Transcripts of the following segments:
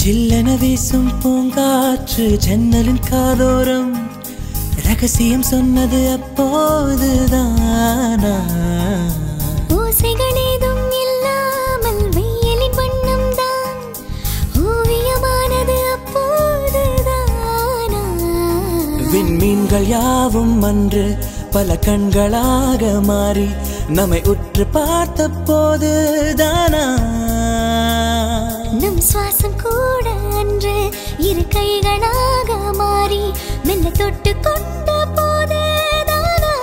சில்லென வீசும் பூங்காற்று ஜன்னலின் காதோரம் ரகசியம் சொன்னது அப்போதுதானா ஓசைகள் ஏதும் இல்லாமல் வெயிலின் வண்ணம் தான் ஓவியமானது அப்போதுதானா விண்மீன்கள் யாவும் அன்று பல கண்களாக மாறி நம்மை உற்று பார்த்த போதுதானா நம் சுவாசம் கூட அன்று இரு கைகளாக மாறி மெல்ல தொட்டு கொண்ட போதுதானா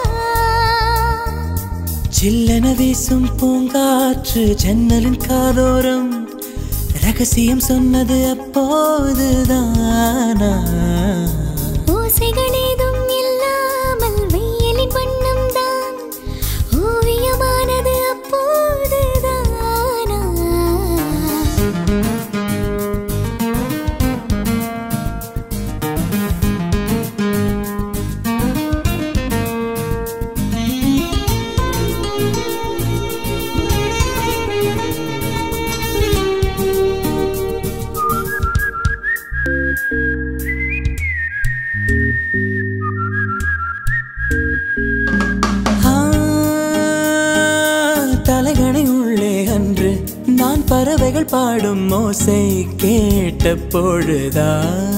சில்லென வீசும் பூங்காற்று ஜன்னலின் காதோரம் ரகசியம் சொன்னது அப்போதுதானா ஓசைகள் ஏதும் இல்லாமல் வெயிலின் வண்ணம் தான் ஓவியமானது அப்போதுதானா ஆ, தலைகணை உள்ளே அன்று நான் பறவைகள் பாடும் ஓசை கேட்ட பொழுதா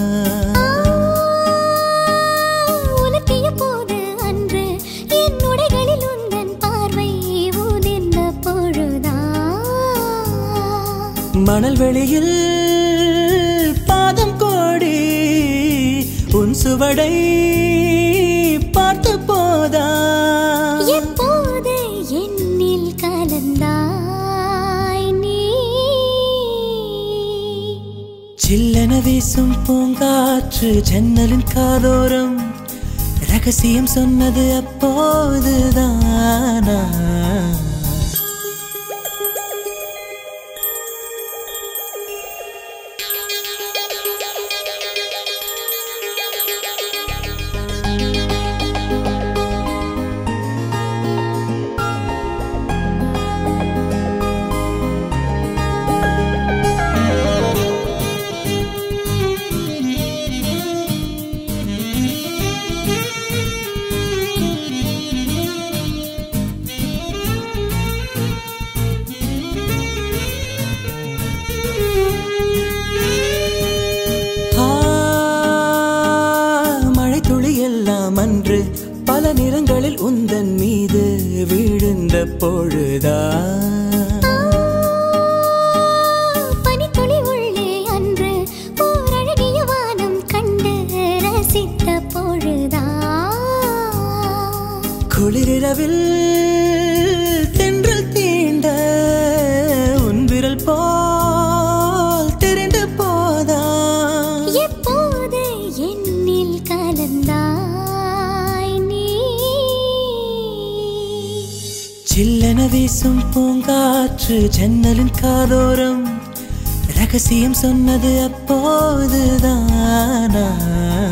உலக்கிய போது அன்று என் உடைகளில் உந்தன் பார்வை ஊதிர்ந்த பொழுதா மணல் வெளியில் பாதம் கோடி உன் சுவடை பார்த்த போதா எப்போது என்னில் கலந்தாய் நீ சில்லென வீசும் பூங்காற்று ஜன்னலின் காதோரம் ரகசியம் சொன்னது அப்போதுதானா ஆ, மழை துளி எல்லாம் அன்று பல நிறங்களில் உந்தன் மீது விழுந்த பொழுதா பனித்துளி உள்ளே அன்று ஓரழகிய வானம் கண்டு ரசித்த பொழுதா குளிரிரவில் தென்றல் தீண்ட உன் விரல் போல் தெரிந்த போதா எப்போது என்னில் கலந்தாய் நீ சில்லென வீசும் பூங்காற்று ஜன்னலின் காதோரம் ரகசியம் சொன்னது அப்போதுதானா